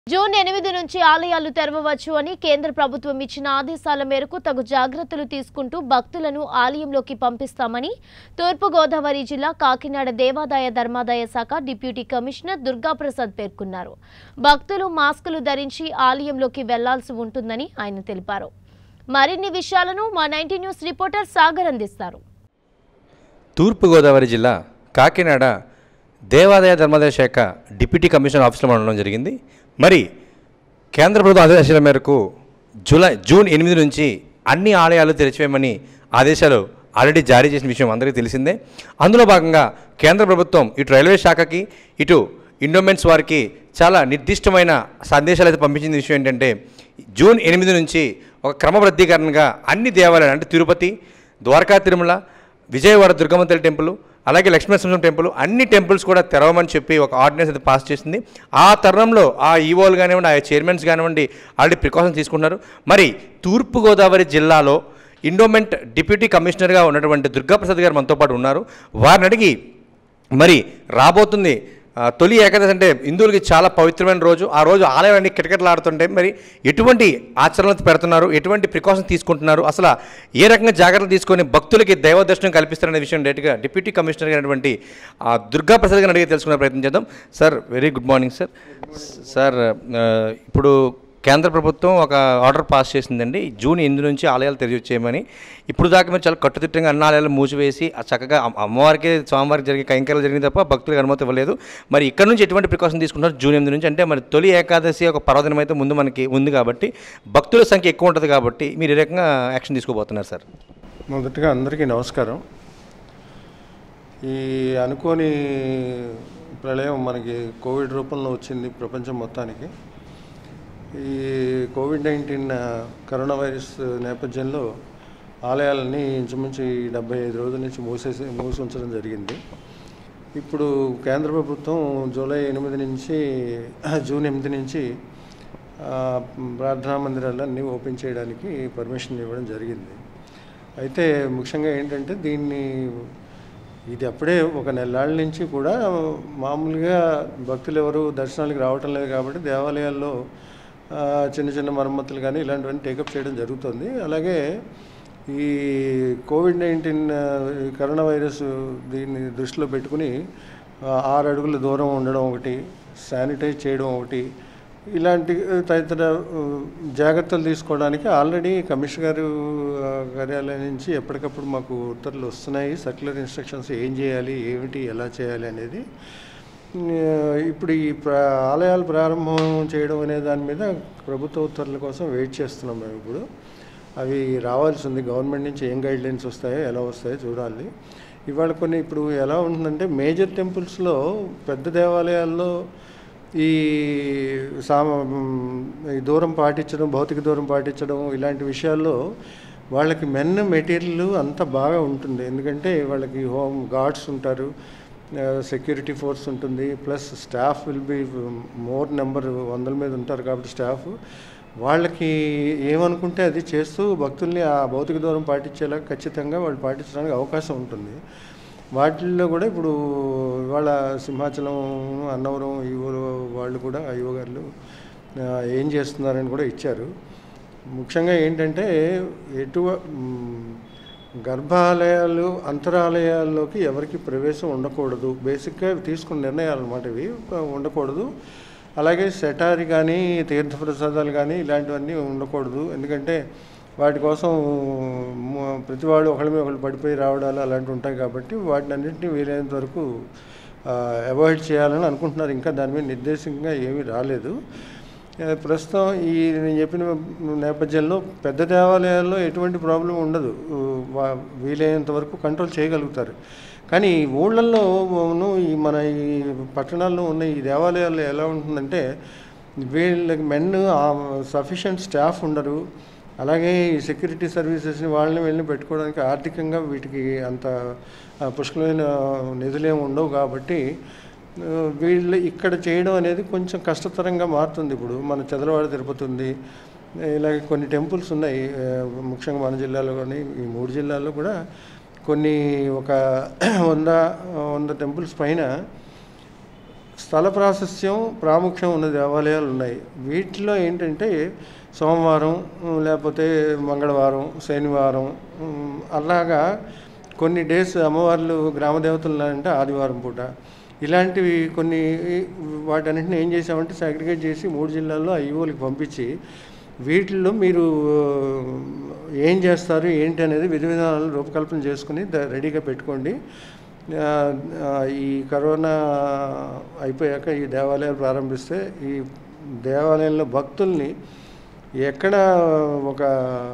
June ఎనిమిది నుంచి ఆలయాలు తెరవవచ్చు అని కేంద్ర ప్రభుత్వం ఇచ్చిన ఆదేశాల మేరకు తగు జాగ్రత్తలు తీసుకుంటూ భక్తులను ఆలయంలోకి పంపిస్తామని తూర్పుగోదావరి జిల్లా కాకినాడ దేవాదాయ ధర్మాదాయ శాఖ డిప్యూటీ కమిషనర్ దుర్గాప్రసాద్ పేర్కొన్నారు భక్తులు మాస్కులు ధరించి ఆలయంలోకి వెళ్లాల్సి ఉంటుందని ఆయన తెలిపారు మరిన్ని విషయాలను మా నైన్టీ న్యూస్ రిపోర్టర్ సాగర్ అందిస్తారు తూర్పుగోదావరి జిల్లా కాకినాడ దేవాదాయ ధర్మాదాయ శాఖ డిప్యూటీ కమిషనర్ ఆఫీస్లో మనం ఉండడం జరిగింది మరి కేంద్ర ప్రభుత్వం ఆదేశాల మేరకు జూలై జూన్ ఎనిమిది నుంచి అన్ని ఆలయాలు తెరిచివేయమని ఆదేశాలు ఆల్రెడీ జారీ చేసిన విషయం అందరికీ తెలిసిందే అందులో భాగంగా కేంద్ర ప్రభుత్వం ఇటు రైల్వే శాఖకి ఇటు ఇండోమెంట్స్ వారికి చాలా నిర్దిష్టమైన సందేశాలు అయితే పంపించిన విషయం ఏంటంటే జూన్ ఎనిమిది నుంచి ఒక క్రమబద్ధీకరణగా అన్ని దేవాలయాలు అంటే తిరుపతి ద్వారకా తిరుమల విజయవాడ దుర్గమ్మ తల్లి టెంపుల్ అలాగే లక్ష్మీనరసింహ టెంపుల్ అన్ని టెంపుల్స్ కూడా తెరవమని చెప్పి ఒక ఆర్డినెన్స్ అయితే పాస్ చేసింది ఆ తరుణంలో ఆ ఈవోలు కానివ్వండి ఆ చైర్మన్స్ కానివ్వండి ఆల్రెడీ ప్రికాషన్ తీసుకున్నారు మరి తూర్పుగోదావరి జిల్లాలో ఇండోమెంట్ డిప్యూటీ కమిషనర్గా ఉన్నటువంటి దుర్గాప్రసాద్ గారు మనతో పాటు ఉన్నారు వారిని అడిగి మరి రాబోతుంది ఆ, తొలి ఏకాదశి అంటే హిందువులకి చాలా పవిత్రమైన రోజు ఆ రోజు ఆలయాలన్నీ కిటకిటలాడుతుంటాయి మరి ఎటువంటి ఆచరణలు పెడుతున్నారు ఎటువంటి ప్రికాషన్ తీసుకుంటున్నారు అసలు ఏ రకంగా జాగ్రత్తలు తీసుకొని భక్తులకి దైవ దర్శనం కల్పిస్తారనే విషయం డైరెక్ట్గా డిప్యూటీ కమిషనర్ అయినటువంటి ఆ, దుర్గా ప్రసాద్ గారిని అడిగి తెలుసుకునే ప్రయత్నం చేద్దాం sir very good morning sir sir ఆ, ఇప్పుడు కేంద్ర ప్రభుత్వం ఒక ఆర్డర్ పాస్ చేసిందండి జూన్ ఎనిమిది నుంచి ఆలయాలు తెరిచి చేయమని ఇప్పుడు దాకా మీరు చాలా కట్టుదిట్టంగా అన్ని ఆలయాలు మూసివేసి ఆ చక్కగా అమ్మ- అమ్మవారికి స్వామివారికి జరిగే కైంకర్యాలు జరిగింది తప్ప భక్తులకు అనుమతి ఇవ్వలేదు మరి ఇక్కడ నుంచి ఎటువంటి ప్రికాషన్ తీసుకుంటారు జూన్ ఎనిమిది నుంచి అంటే మరి తొలి ఏకాదశి ఒక పర్వదినం అయితే ముందు మనకి ఉంది కాబట్టి భక్తుల సంఖ్య ఎక్కువ ఉంటుంది కాబట్టి మీరు ఏ రకంగా యాక్షన్ తీసుకోబోతున్నారు సార్ మొదటగా అందరికీ నమస్కారం ఈ అనుకోని ప్రళయం మనకి కోవిడ్ రూపంలో వచ్చింది ప్రపంచం మొత్తానికి ఈ కోవిడ్ నైన్టీన్ కరోనా వైరస్ నేపథ్యంలో ఆలయాలని ఇంచుమించు ఈ డెబ్బై ఐదు రోజుల నుంచి మూసేసి మూసి ఉంచడం జరిగింది ఇప్పుడు కేంద్ర ప్రభుత్వం జూలై ఎనిమిది నుంచి జూన్ ఎనిమిది నుంచి ఆ, ప్రార్థనా మందిరాలన్నీ ఓపెన్ చేయడానికి పర్మిషన్ ఇవ్వడం జరిగింది అయితే ముఖ్యంగా ఏంటంటే దీన్ని ఇది అప్పుడే ఒక నెలాళ్ళ నుంచి కూడా మామూలుగా భక్తులు ఎవరు దర్శనానికి రావటం లేదు కాబట్టి దేవాలయాల్లో ఆ, చిన్న చిన్న మరమ్మతులు కానీ ఇలాంటివన్నీ టేకప్ చేయడం జరుగుతుంది అలాగే ఈ కోవిడ్ నైన్టీన్ కరోనా వైరస్ దీన్ని దృష్టిలో పెట్టుకుని ఆ, ఆరు అడుగుల దూరం ఉండడం ఒకటి శానిటైజ్ చేయడం ఒకటి ఇలాంటి ఆ, తదితర ఆ, జాగ్రత్తలు తీసుకోవడానికి ఆల్రెడీ కమిషనర్ గారు ఆ, కార్యాలయం నుంచి ఎప్పటికప్పుడు మాకు ఉత్తర్వులు వస్తున్నాయి సర్క్యులర్ ఇన్స్ట్రక్షన్స్ ఏం చేయాలి ఏమిటి ఎలా చేయాలి అనేది ఆ, ఇప్పుడు ఈ ప్ర ఆలయాలు ప్రారంభం చేయడం అనే దాని మీద ప్రభుత్వ ఉత్తర్వుల కోసం వెయిట్ చేస్తున్నాం మేము ఇప్పుడు అవి రావాల్సి ఉంది గవర్నమెంట్ నుంచి ఏం గైడ్ లైన్స్ వస్తాయో ఎలా వస్తాయో చూడాలి ఇవాళ కొన్ని ఇప్పుడు ఎలా ఉంటుందంటే మేజర్ టెంపుల్స్లో పెద్ద దేవాలయాల్లో ఈ సామ ఈ దూరం పాటించడం భౌతిక దూరం పాటించడం ఇలాంటి విషయాల్లో వాళ్ళకి మెన్ మెటీరియల్ అంతా బాగా ఉంటుంది ఎందుకంటే వాళ్ళకి హోమ్ గార్డ్స్ ఉంటారు సెక్యూరిటీ ఫోర్స్ ఉంటుంది plus staff will be more number వందల మీద ఉంటారు కాబట్టి స్టాఫ్ వాళ్ళకి ఏమనుకుంటే అది చేస్తూ భక్తుల్ని ఆ భౌతిక దూరం పాటించేలా ఖచ్చితంగా వాళ్ళు పాటించడానికి అవకాశం ఉంటుంది వాటిల్లో కూడా ఇప్పుడు ఇవాళ సింహాచలం అన్నవరం ఈవో వాళ్ళు కూడా ఐఓ గారు ఆ, ఏం చేస్తున్నారని కూడా ఇచ్చారు ముఖ్యంగా ఏంటంటే ఎటువ మ్, గర్భాలయాలు అంతరాలయాల్లోకి ఎవరికి ప్రవేశం ఉండకూడదు బేసిక్గా తీసుకున్న నిర్ణయాలు అన్నమాట ఇవి ఉండకూడదు అలాగే సెటారి కానీ తీర్థప్రసాదాలు కానీ ఇలాంటివన్నీ ఉండకూడదు ఎందుకంటే వాటి కోసం మ- ప్రతి వాళ్ళు ఒకళ్ళ మీద ఒకళ్ళు పడిపోయి రావడాలు అలాంటివి ఉంటాయి కాబట్టి వాటిని అన్నింటినీ వీలైనంత వరకు అవాయిడ్ చేయాలని అనుకుంటున్నారు ఇంకా దాని మీద నిర్దేశంగా ఏమీ రాలేదు ఆ, ప్రస్తుతం ఈ నేను చెప్పిన నేపథ్యంలో పెద్ద దేవాలయాల్లో ఎటువంటి ప్రాబ్లం ఉండదు ఊ, వా- వీలైనంత వరకు కంట్రోల్ చేయగలుగుతారు కానీ ఈ ఊళ్ళల్లో ను ఈ మన ఈ పట్టణాల్లో ఉన్న ఈ దేవాలయాల్లో ఎలా ఉంటుందంటే వీళ్ళకి మెన్ సఫిషియంట్ స్టాఫ్ ఉండరు అలాగే ఈ సెక్యూరిటీ సర్వీసెస్ని వాళ్ళని వెళ్ళి పెట్టుకోవడానికి ఆర్థికంగా వీటికి అంత ఆ, పుష్కలమైన నిధులేమి ఉండవు కాబట్టి ఆ, వీళ్ళు ఇక్కడ చేయడం అనేది కొంచెం కష్టతరంగా మారుతుంది ఇప్పుడు మన చదలవాడ తిరుపతి ఉంది ఇలాగే కొన్ని టెంపుల్స్ ఉన్నాయి ఆ, ముఖ్యంగా మన జిల్లాలో కానీ ఈ మూడు జిల్లాల్లో కూడా కొన్ని ఒక వంద వంద టెంపుల్స్ పైన స్థల ప్రాశస్యం ప్రాముఖ్యం ఉన్న దేవాలయాలు ఉన్నాయి వీటిలో ఏంటంటే సోమవారం ఉమ్, లేకపోతే మంగళవారం శనివారం ఉమ్, అలాగా కొన్ని డేస్ అమ్మవార్లు గ్రామ దేవతలు అంటే ఆదివారం పూట ఇలాంటివి కొన్ని వాటన్నిటిని ఏం చేసామంటే సాగ్రిగేట్ చేసి మూడు జిల్లాల్లో ఐఓలకి పంపించి వీటిల్లో మీరు ఏం చేస్తారు ఏంటి అనేది విధి విధానాలు రూపకల్పన చేసుకుని ద- రెడీగా పెట్టుకోండి ఆ, ఆ, ఈ కరోనా అయిపోయాక ఈ దేవాలయాలు ప్రారంభిస్తే ఈ దేవాలయంలో భక్తుల్ని ఎక్కడ ఒక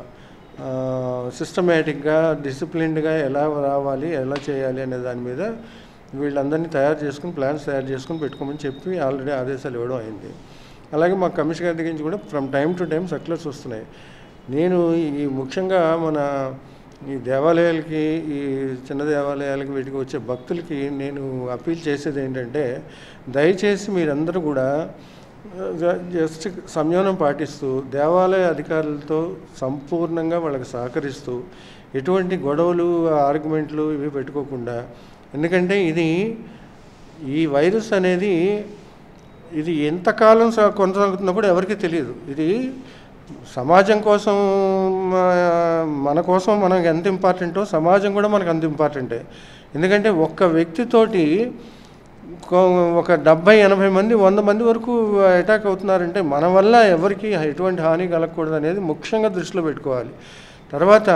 సిస్టమేటిక్గా డిసిప్లిన్డ్గా ఎలా రావాలి ఎలా చేయాలి అనే దాని మీద వీళ్ళందరినీ తయారు చేసుకుని ప్లాన్స్ తయారు చేసుకుని పెట్టుకోమని చెప్పి ఆల్రెడీ ఆదేశాలు ఇవ్వడం అయింది అలాగే మా కమిషనర్ గారి దగ్గర నుంచి కూడా from time to time circulars వస్తున్నాయి నేను ఈ ముఖ్యంగా మన ఈ దేవాలయాలకి ఈ చిన్న దేవాలయాలకి వీటికి వచ్చే భక్తులకి నేను అప్పీల్ చేసేది ఏంటంటే దయచేసి మీరందరూ కూడా జ- జస్ట్ సంయమనం పాటిస్తూ దేవాలయ అధికారులతో సంపూర్ణంగా వాళ్ళకి సహకరిస్తూ ఎటువంటి గొడవలు ఆర్గ్యుమెంట్లు ఇవి పెట్టుకోకుండా ఎందుకంటే ఇది ఈ వైరస్ అనేది ఇది ఎంతకాలం స- కొనసాగుతుందో కూడా ఎవరికీ తెలియదు ఇది సమాజం కోసం ఆ, మన కోసం మనకు ఎంత ఇంపార్టెంటో సమాజం కూడా మనకు అంత ఇంపార్టెంటే ఎందుకంటే ఒక్క వ్యక్తితోటి కొ- ఒక డెబ్బై ఎనభై మంది వంద మంది వరకు అటాక్ అవుతున్నారంటే మన వల్ల ఎవరికి ఎటువంటి హాని కలగకూడదు అనేది ముఖ్యంగా దృష్టిలో పెట్టుకోవాలి తర్వాత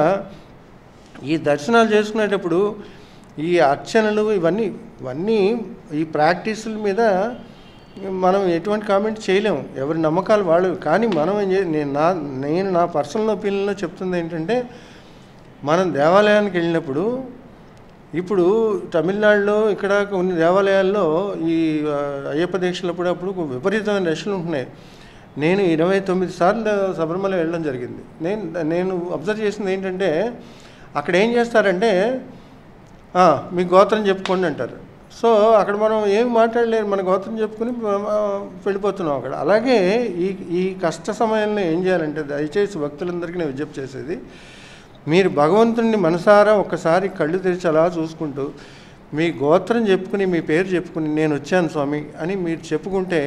ఈ దర్శనాలు చేసుకునేటప్పుడు ఈ అర్చనలు ఇవన్నీ ఇవన్నీ ఈ ప్రాక్టీసుల మీద మనం ఎటువంటి కామెంట్ చేయలేము ఎవరి నమ్మకాలు వాళ్ళు కానీ మనం ఏం చే నేను నా నేను నా పర్సనల్ ఒపీనియన్లో చెప్తుంది ఏంటంటే మనం దేవాలయానికి వెళ్ళినప్పుడు ఇప్పుడు తమిళనాడులో ఇక్కడ కొన్ని దేవాలయాల్లో ఈ ఆ, అయ్యప్ప దీక్షలప్పుడు అప్పుడు విపరీతమైన రష్లు ఉంటున్నాయి నేను ఇరవై తొమ్మిది సార్లు శబరిమల వెళ్ళడం జరిగింది నేను నేను అబ్జర్వ్ చేసింది ఏంటంటే అక్కడ ఏం చేస్తారంటే "ఆ, మీ గోత్రం చెప్పుకోండి అంటారు సో అక్కడ మనం ఏం మాట్లాడలేరు మన గోత్రం చెప్పుకుని ఆ, వెళ్ళిపోతున్నాం అక్కడ అలాగే ఈ ఈ కష్ట సమయంలో ఏం చేయాలంటే దయచేసి భక్తులందరికీ నేను విజ్ఞప్తి చేసేది మీరు భగవంతుడిని మనసారా ఒక్కసారి కళ్ళు తెరిచి అలా చూసుకుంటూ మీ గోత్రం చెప్పుకుని మీ పేరు చెప్పుకుని నేను వచ్చాను స్వామి అని మీరు చెప్పుకుంటే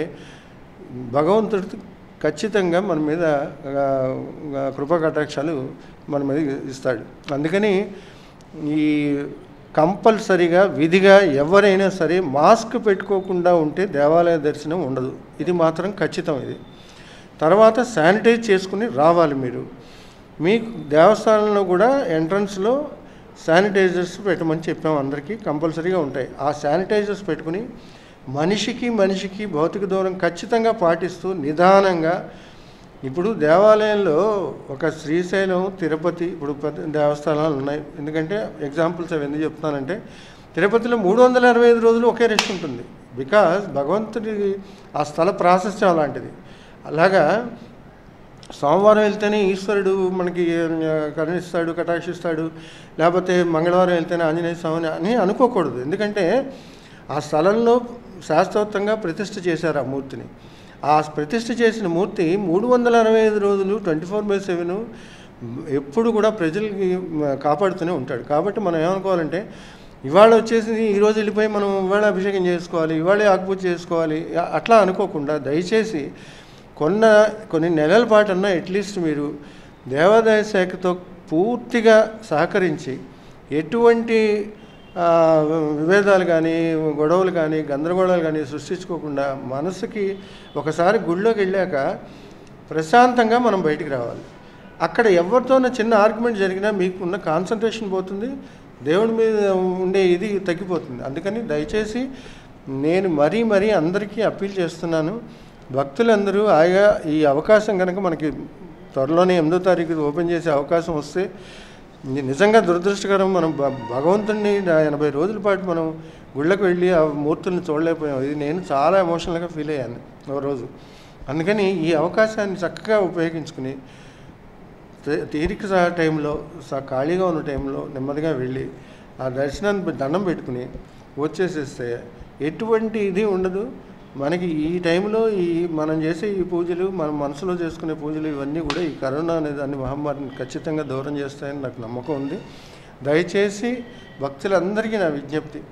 భగవంతుడు ఖచ్చితంగా మన మీద ఆ, ఆ, కృపా కటాక్షాలు మన మీద ఇస్తాడు అందుకని ఈ కంపల్సరిగా విధిగా ఎవరైనా సరే మాస్క్ పెట్టుకోకుండా ఉంటే దేవాలయ దర్శనం ఉండదు ఇది మాత్రం ఖచ్చితం ఇది తర్వాత శానిటైజ్ చేసుకుని రావాలి మీరు మీకు దేవస్థానంలో కూడా ఎంట్రన్స్లో శానిటైజర్స్ పెట్టమని చెప్పాము అందరికీ కంపల్సరీగా ఉంటాయి ఆ శానిటైజర్స్ పెట్టుకుని మనిషికి మనిషికి భౌతిక దూరం ఖచ్చితంగా పాటిస్తూ నిదానంగా ఇప్పుడు దేవాలయంలో ఒక శ్రీశైలం తిరుపతి ఇప్పుడు పెద్ద దేవస్థానాలు ఉన్నాయి ఎందుకంటే ఎగ్జాంపుల్స్ అవి ఎందుకు చెప్తున్నానంటే తిరుపతిలో మూడు వందల అరవై ఐదు రోజులు ఒకే రెస్ట్ ఉంటుంది బికాజ్ భగవంతుడి ఆ స్థల ప్రాశస్త్యం అలాంటిది అలాగా సోమవారం వెళ్తేనే ఈశ్వరుడు మనకి ఆ, కరుణిస్తాడు కటాక్షిస్తాడు లేకపోతే మంగళవారం వెళ్తేనే ఆంజనేయ స్వామిని అని అనుకోకూడదు ఎందుకంటే ఆ స్థలంలో శాస్త్రోక్తంగా ప్రతిష్ఠ చేశారు ఆ మూర్తిని ఆ ప్రతిష్ఠ చేసిన మూర్తి మూడు వందల అరవై ఐదు రోజులు ట్వంటీ ఫోర్ బై సెవెన్ ఎప్పుడు కూడా ప్రజలకి మ, కాపాడుతూనే ఉంటాడు కాబట్టి మనం ఏమనుకోవాలంటే ఇవాళ వచ్చేసి ఈరోజు వెళ్ళిపోయి మనం ఇవాళ అభిషేకం చేసుకోవాలి ఇవాళే ఆకుపూజ చేసుకోవాలి అ- అట్లా అనుకోకుండా దయచేసి కొన్న కొన్ని నెలల పాటన్నా అట్లీస్ట్ మీరు దేవాదాయ శాఖతో పూర్తిగా సహకరించి ఎటువంటి ఆ, విభేదాలు కానీ గొడవలు కానీ గందరగోళాలు కానీ సృష్టించుకోకుండా మనసుకి ఒకసారి గుళ్ళోకి వెళ్ళాక ప్రశాంతంగా మనం బయటికి రావాలి అక్కడ ఎవరితోనో చిన్న ఆర్గ్యుమెంట్ జరిగినా మీకు ఉన్న కాన్సన్ట్రేషన్ పోతుంది దేవుడి మీద ఉండే ఇది తగ్గిపోతుంది అందుకని దయచేసి నేను మరీ మరీ అందరికీ అప్పీల్ చేస్తున్నాను భక్తులందరూ ఆయా ఈ అవకాశం కనుక మనకి త్వరలోనే ఎనిమిదో తారీఖు ఓపెన్ చేసే అవకాశం వస్తే ని- నిజంగా దురదృష్టకరం మనం భ- భగవంతుడిని నా ఎనభై రోజుల పాటు మనం గుళ్ళకు వెళ్ళి ఆ మూర్తుల్ని చూడలేకపోయాం ఇది నేను చాలా ఎమోషనల్గా ఫీల్ అయ్యాను ఓ రోజు అందుకని ఈ అవకాశాన్ని చక్కగా ఉపయోగించుకుని తే- తీరిక సా టైంలో సా ఖాళీగా ఉన్న టైంలో నెమ్మదిగా వెళ్ళి ఆ దర్శనాన్ని పె- దండం పెట్టుకుని వచ్చేసేస్తే ఎటువంటి ఇది ఉండదు మనకి ఈ టైంలో ఈ మనం చేసే ఈ పూజలు మన మనసులో చేసుకునే పూజలు ఇవన్నీ కూడా ఈ కరోనా అనే దాన్ని మహమ్మారిని ఖచ్చితంగా దూరం చేస్తాయని నాకు నమ్మకం ఉంది దయచేసి భక్తులందరికీ నా విజ్ఞప్తి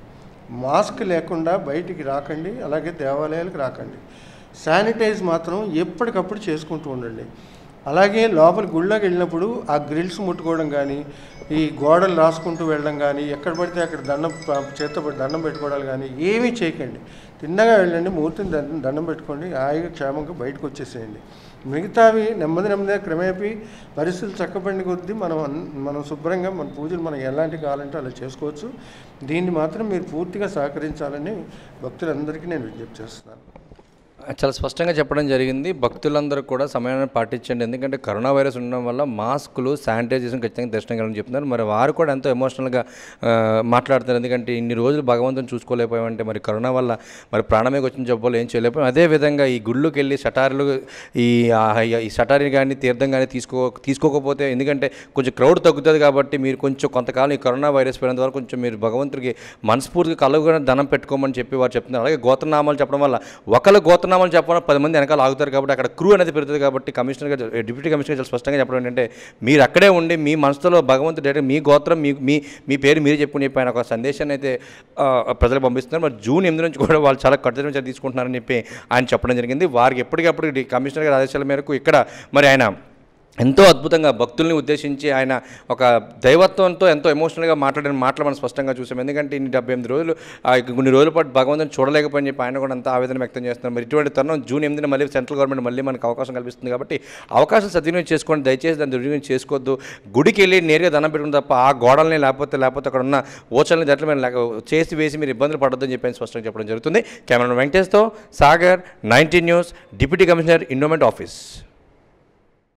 మాస్క్ లేకుండా బయటికి రాకండి అలాగే దేవాలయాలకు రాకండి శానిటైజ్ మాత్రం ఎప్పటికప్పుడు చేసుకుంటూ ఉండండి అలాగే లోపల గుళ్ళోకి వెళ్ళినప్పుడు ఆ గ్రిల్స్ ముట్టుకోవడం కానీ ఈ గోడలు రాసుకుంటూ వెళ్ళడం కానీ ఎక్కడ పడితే అక్కడ దండం ప- చేత్తో పెట్టి దండం పెట్టుకోవడాలు కానీ ఏమీ చేయకండి తిన్నగా వెళ్ళండి మూర్తిని దండం దండం పెట్టుకోండి హాయిగా క్షేమంగా బయటకు వచ్చేసేయండి మిగతావి నెమ్మది నెమ్మదిగా క్రమేపీ పరిస్థితులు చక్కబడిన కొద్దీ మనం అన్- మనం శుభ్రంగా మన పూజలు మనం ఎలాంటి కావాలంటే అలా చేసుకోవచ్చు దీన్ని మాత్రం మీరు పూర్తిగా సహకరించాలని భక్తులందరికీ నేను విజ్ఞప్తి చేస్తున్నాను చాలా స్పష్టంగా చెప్పడం జరిగింది భక్తులందరూ కూడా సమయాన్ని పాటించండి ఎందుకంటే కరోనా వైరస్ ఉండడం వల్ల మాస్కులు శానిటైజేషన్ ఖచ్చితంగా దర్శనం కలని చెప్తున్నారు మరి వారు కూడా ఎంతో ఎమోషనల్గా ఆ, మాట్లాడుతున్నారు ఎందుకంటే ఇన్ని రోజులు భగవంతుని చూసుకోలేకపోయామంటే మరి కరోనా వల్ల మరి ప్రాణమే వచ్చిన జబ్బులు ఏం చేయలేకపోయాం అదే విధంగా ఈ గుళ్ళుకి వెళ్ళి షటారులు ఈ ఆ, ఈ షటారి కానీ తీర్థం కానీ తీసుకో తీసుకోకపోతే ఎందుకంటే కొంచెం క్రౌడ్ తగ్గుతుంది కాబట్టి మీరు కొంచెం కొంతకాలం ఈ కరోనా వైరస్ పోయినంత వరకు కొంచెం మీరు భగవంతుడికి మనస్ఫూర్తిగా కలుగుగా ధనం పెట్టుకోమని చెప్పి వారు చెప్తున్నారు అలాగే గోత్రనామాలు చెప్పడం వల్ల ఒకళ్ళు గోత్రనామాలు చెప్పడం పది మంది వెనకాల ఆగుతారు కాబట్టి అక్కడ క్రూ అనేది పెరుగుతుంది కాబట్టి కమిషనర్ గారు డిప్యూటీ కమిషనర్ చాలా స్పష్టంగా చెప్పడం ఏంటంటే మీరు అక్కడే ఉండి మీ మనసులో భగవంతుడు డైరెక్ట్ మీ గోత్రం మీ మీ మీ పేరు మీరు చెప్పుకుని చెప్పి ఆయన ఒక సందేశాన్ని అయితే ఆ, ప్రజలకు పంపిస్తున్నారు మరి జూన్ ఎనిమిది నుంచి కూడా వాళ్ళు చాలా కఠినమైన చర్య తీసుకుంటున్నారని చెప్పి ఆయన చెప్పడం జరిగింది వారికి ఎప్పటికప్పుడు డి- కమిషనర్ గారి ఆదేశాల మేరకు ఇక్కడ మరి ఆయన ఎంతో అద్భుతంగా భక్తుల్ని ఉద్దేశించి ఆయన ఒక దైవత్వంతో ఎంతో ఎమోషనల్గా మాట్లాడిన మాటలు మనం స్పష్టంగా చూసాం ఎందుకంటే ఇన్ని డెబ్బై ఎనిమిది రోజులు ఆ ఇక కొన్ని రోజుల పాటు భగవంతుని చూడలేకపోయి చెప్పి ఆయన కూడా అంత ఆవేదన వ్యక్తం చేస్తున్నారు మరి ఇటువంటి తరుణం జూన్ ఎనిమిదిన మళ్ళీ సెంట్రల్ గవర్నమెంట్ మళ్ళీ మనకు అవకాశం కల్పిస్తుంది కాబట్టి అవకాశం సద్వినియోగం చేసుకోండి దయచేసి దాన్ని దుర్వినియోగం చేసుకోవద్దు గుడికి వెళ్ళి నేరుగా దండం పెట్టుకుని తప్ప ఆ గోడల్ని లేకపోతే లేకపోతే అక్కడ ఉన్న ఓచల్ని దట్లు మీరు లేక చేసి వేసి మీరు ఇబ్బందులు పడొద్దని చెప్పి ఆయన స్పష్టంగా చెప్పడం జరుగుతుంది కెమెరా వెంకటేష్తో Sagar nineteen news deputy commissioner endowment office